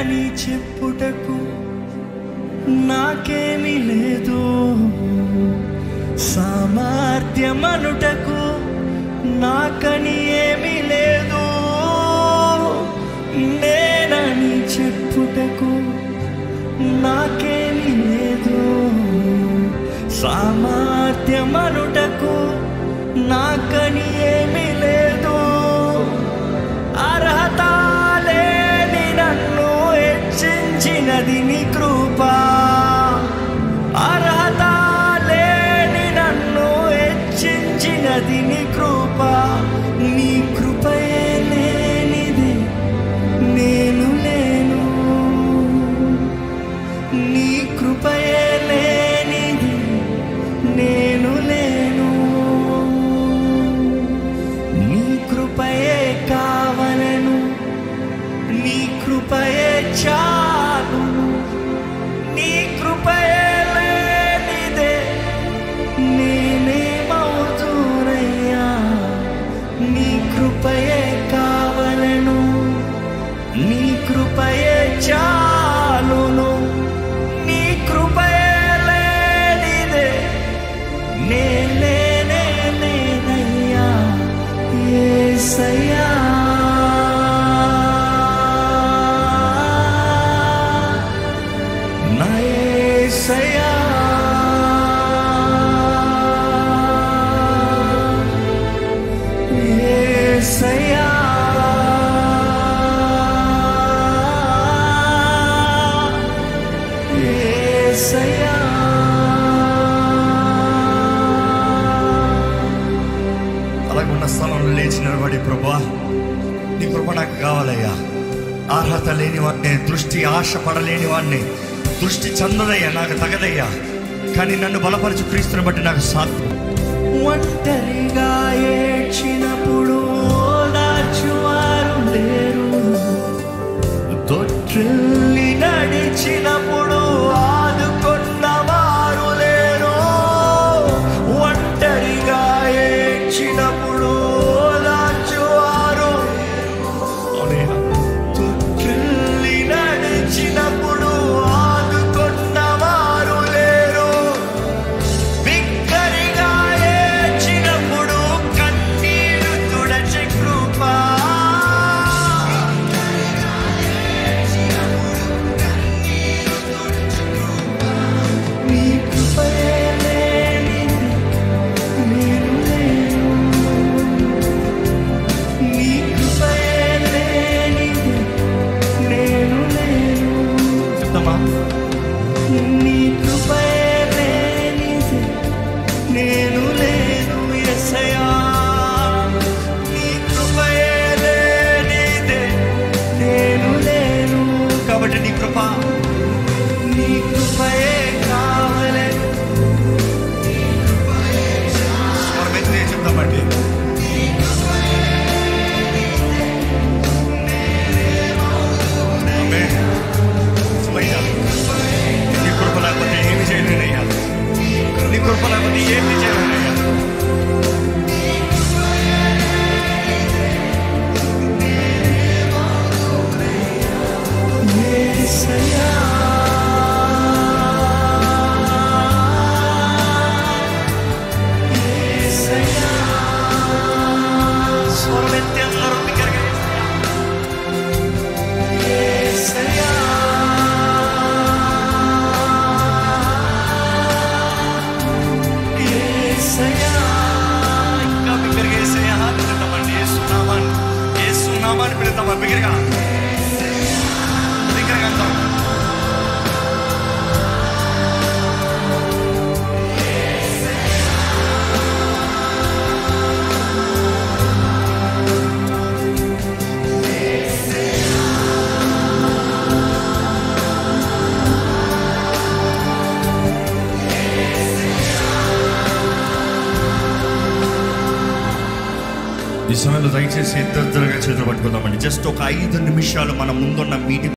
నేనని చెప్పుటకు నాకేమీ లేదు సామర్థ్యమనుటకు నాకని ఏమీ లేదు నేనని చెప్పుటకు నాకేమీ లేదు సామర్థ్యమనుటకు నాకని ఏమీ లేదు అర్హత లేని నన్ను హెచ్చించినది నీ కృప అర్హత లేని నన్ను హెచ్చించినది నీ కృప నీ కృపయే లేనిదే నేను లేను నీ కృపయే లేనిది నేను లేను నీ కృపయే కావలను నీ కృపయే చాలు నీ కృపయే లేనిదే నేనేమవుతూనయ్యా నీ కృపయే కావలను నీ కృపయే చాలును నీ కృపయే లేనిదే నేనే నేనయ్యా యేసయ్యా నా యేసయ్యా యేసయ్యా యేసయ్యా అలాగే ఉన్న స్థలంలో లేచి నిలబడి ప్రభా నీ కృప నాకు కావాలయ్యా అర్హత లేని వాడిని దృష్టి ఆశ పడలేని వాడిని దృష్టి చందదయ్యా నాకు తగదయ్యా కానీ నన్ను బలపరిచి క్రీస్తుని బట్టి నాకు సాధ్యం ఒంటరిగా ఏడ్చినప్పుడు ఓదార్చువారు లేరు తొట్టిల్లి నడిచినప్పుడు ఆదుకున్నవారు లేరు ఒంటరిగా ఏడ్చినప్పుడు ఓదార్చువారు తొట్టిల్లి నడిచినప్పుడు ఆదుకున్నవారు లేరు బిక్కరిగా ఏడ్చినప్పుడు కన్నీరు తుడచి కృప నీ కృపయే లేనిది నేను లేను. నీ కృపయే లేనిది నేను లేను. చెప్తామా నీ కృపయే లేనిది నేను లేను యేసయ్యా నీ కృపయే లేనిదే నేను లేను కాబట్టి నీ కృప నీ కృపయే కావలే స్వరమెత్తి చెప్తామండి ఆమేన్. అయ్యా, నీ కృప లేకపోతే ఏమి చేయలేనయ్యా నీ కృప లేకపోతే ఏమి చేయలేనయ్యా యేసయ్యా యేసయ్యా స్వరమెత్తి అందరూ బిగ్గరగా యేసయ్యా యేసయ్యా ఇంకా బిగ్గరగా యేసయ్యా అని పిలుద్దామండి యేసునామాన్ని యేసునామాన్ని పిలుద్దామా బిగ్గరగా బిగ్గరగా అందాం ఈ సమయంలో దయచేసి ఇద్దరు చేతులు పట్టుకుందామండి జస్ట్ ఒక ఐదు నిమిషాలు మన ముందున్న మీటింగ్